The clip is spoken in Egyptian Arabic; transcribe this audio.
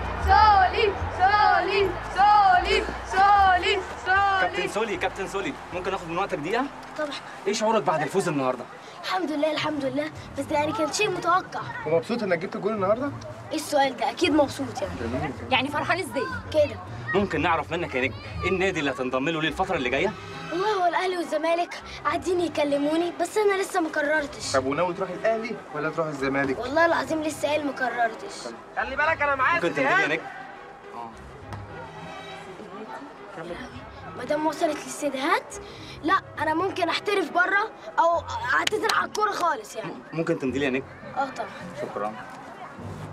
سولي سولي سولي سولي كابتن سولي سولي كابتن سولي ممكن اخد من وقتك دقيقه طبعا ايه شعورك بعد الفوز النهارده الحمد لله الحمد لله بس ده يعني كان شيء متوقع ومبسوط انك جبت الجول النهارده؟ ايه السؤال ده اكيد مبسوط يعني يعني فرحان ازاي كده ممكن نعرف منك يا نجم ايه النادي اللي هتنضم له ليه الفتره اللي جايه والله هو الاهلي والزمالك قاعدين يكلموني بس انا لسه ما قررتش طب وناوي تروح الاهلي ولا تروح الزمالك؟ والله العظيم لسه قايل ما قررتش خلي بالك انا معايا ممكن تمضي يا نجم ما دام وصلت للسيدهات لا انا ممكن احترف بره او اعتذر عن الكوره خالص يعني ممكن تمضي لي يا نجم اه طبعا شكرا